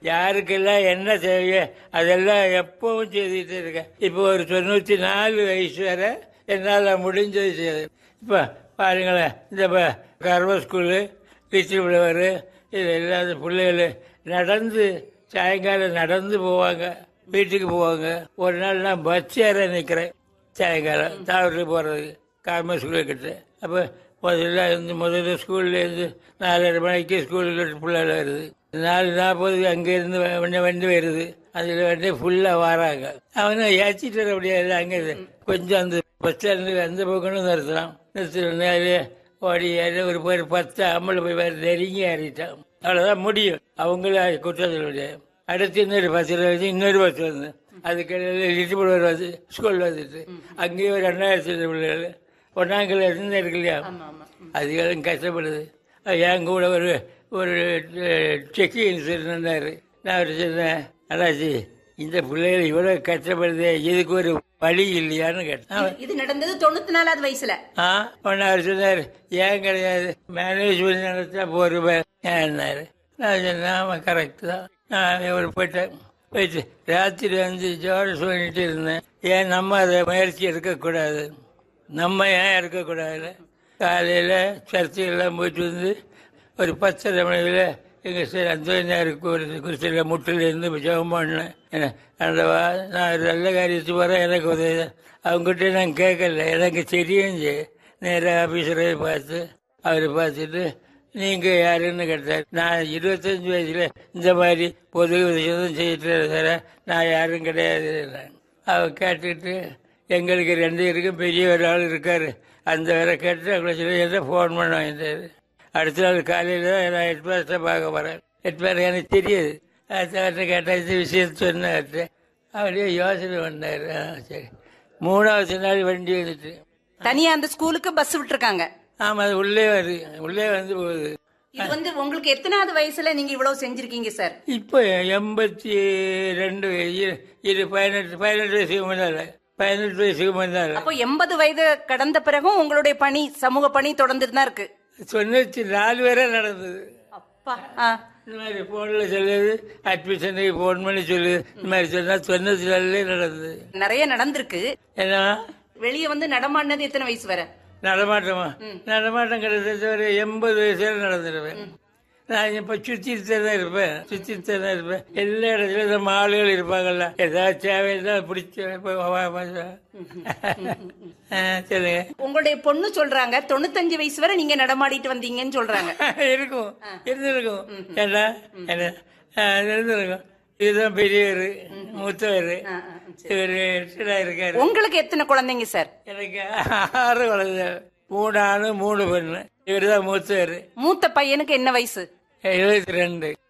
யாருக்கெல்லாம் என்ன தேவையோ அதெல்லாம் எப்பவும் செய்துட்டு இருக்கேன் இப்போ ஒரு தொண்ணூற்றி நாலு வயசு வரை என்னால் முடிஞ்சது செய்யுது இப்போ பாருங்களேன் இந்த ப- கர்வ ஸ்கூலு லிட்டில் ஃப்ளவர் இது இல்லாத பிள்ளைகள் நடந்து சாயங்காலம் நடந்து போவாங்க வீட்டுக்கு போவாங்க ஒரு நாள் நான் பஸ் ஏற நிற்கிறேன் சாயங்காலம் தாவரத்துக்கு போகிறதுக்கு கார்மெண்ட் ஸ்கூலு கிட்ட அப்போ முதல்ல இருந்து முதல்ல ஸ்கூல்லேருந்து நாலரை மணிக்கு ஸ்கூலுக்கு பிள்ளைகள் வருது நாலு நாற்பது அங்கேருந்து வண்டி வண்டி வருது அதில் வண்டி ஃபுல்லாக வராங்க அவனை ஏற்றிட்டு வர முடியாது அங்கே கொஞ்சம் அந்த பஸ் ஸ்டாண்டு அந்த பக்கம்னு நிறுத்தலாம் நிறுத்தினாலே ஓடி ஏறி ஒரு பேர் பத்து அம்மளை போய் வேறு நெருங்கி ஏறிட்டான் அவ்வளோதான் முடியும் அவங்களே குற்றத்தில் முடியாது அடுத்து இன்னொரு பஸ்ஸில் வந்து இன்னொரு பஸ் வந்து அதுக்கிடையில் லிட்டுபுலர் வந்து ஸ்கூல் வந்துட்டு அங்கேயும் ஒரு ரெண்டாயிரத்தி பிள்ளைகள் ஒன்றாம் கிளாஸ் இருக்கு இல்லையா அதுகளும் கஷ்டப்படுது அது என் கூட ஒரு ஒரு செக்கிங் இன்சூரன்ஸ் இருந்தார் நான் அவர் சொன்னேன் அண்ணாச்சி இந்த பிள்ளைகள் இவ்வளோ கஷ்டப்படுது இதுக்கு ஒரு வழி இல்லையான்னு கேட்டேன் இது நடந்தது தொண்ணூத்தி நாலாவது வயசுல ஆ ஒன்று அவர் சொன்னார் ஏன் கிடையாது மேனேஜ் பண்ணி நடத்தா போருவேன் ஏன்னாரு நான் சொன்னேன் ஆமாம் கரெக்டு தான் நான் ஒரு போயிட்டேன் போயிட்டு ராத்திரி வந்து ஜோட சொல்லிட்டு இருந்தேன் ஏன் நம்ம அதை முயற்சி எடுக்கக்கூடாது நம்ம ஏன் எடுக்கக்கூடாது காலையில் சர்ச்சையெல்லாம் போயிட்டு வந்து ஒரு பத்தரை மணியில் எங்கள் சார் அந்தோனியாருக்கு ஒரு குறிச்சியில் முட்டிலேருந்து ஜெபம் பண்ணேன் என்ன ஆண்டவா நான் ஒரு நல்ல காரியத்துக்கு வரேன் எனக்கு உதவி அவங்ககிட்ட நான் கேட்கல எனக்கு தெரியும் நேராக ஆஃபீஸரை பார்த்து அவரை பார்த்துட்டு நீங்கள் யாருன்னு கேட்டார் நான் இருபத்தஞ்சு வயசுல இந்த மாதிரி பொது விஷயம் செய்யிட்டு சார் நான் யாரும் கிடையாது அவர் கேட்டுட்டு எங்களுக்கு ரெண்டு இருக்கும் பெரிய ஒரு ஆள் இருக்காரு அந்த வேற கேட்டு அவங்களை சொல்லி என்ன ஃபோன் பண்ண வாங்கிட்டாரு அடுத்த நாள் காலையில் தான் நான் ஹெட் மாஸ்டரை பார்க்க போகிறேன் ஹெட் மாஸ்டர் எனக்கு தெரியாது அவர்கிட்ட கேட்டால் இந்த விஷயத்தை சொன்னார்ட்டு அப்படியே யோசனை பண்ணார் ஆ சரி மூணாவது நாள் வண்டி வந்துட்டு தனியா அந்த ஸ்கூலுக்கு பஸ் விட்டுருக்காங்க ஆமாம் அது உள்ளே வருது உள்ளே வந்து போகுது இது வந்து உங்களுக்கு எத்தனாவது வயசுல நீங்க இவ்வளவு செஞ்சிருக்கீங்க சார் இப்போ எண்பத்தி ரெண்டு இரு இரு பதினெட்டு பதினெட்டு வயசுக்கு முன்னால பதினெட்டு வயசுக்கு முன்னால அப்போ எண்பது வயது கடந்த பிறகும் உங்களுடைய பணி சமூக பணி தொடர்ந்துட்டு தான் இருக்கு தொண்ணூற்றி நாலு வரை நடந்தது அப்பா ஆ. இந்த மாதிரி ஃபோனில் சொல்லுது அட்மிஷனுக்கு ஃபோன் பண்ணி சொல்லுது இந்த மாதிரி சொன்னால் தொண்ணூற்றி நாலுலேயே நடந்தது நிறைய நடந்திருக்கு ஏன்னா வெளியே வந்து நடமாடினது எத்தனை வயசு வரை நடமாட்டமா நடமாட்டம் கிட்டத்தட்ட ஒரு எண்பது வயசுல நடந்துடுவேன் நான் இப்ப சுத்திட்டு தான் இருப்பேன் சுத்திட்டு தான் இருப்பேன் எல்லா இடத்துலயும் நம்ம ஆளுகள் இருப்பாங்கல்ல ஏதாவது தேவைன்னா பிடிச்ச இப்ப வா, வா, வா. ஆ, சொல்லுங்க உங்களுடைய பொண்ணு சொல்றாங்க தொண்ணூத்தஞ்சு வயசு வரை நீங்க நடமாடிட்டு வந்தீங்கன்னு சொல்றாங்க இருக்கும் இருந்திருக்கும் ஏன்னா என்ன ஆ, இருந்திருக்கும் இதுதான் பெரியவர் மூத்தவர் இவர் ரிட்டையர்ட் இருக்காரு உங்களுக்கு எத்தனை குழந்தைங்க சார் எனக்கு ஆறு குழந்தை மூணு ஆணு மூணு பெண்ணு இவர் தான் மூத்தவர் மூத்த பையனுக்கு என்ன வயசு எழுபத்தி ரெண்டு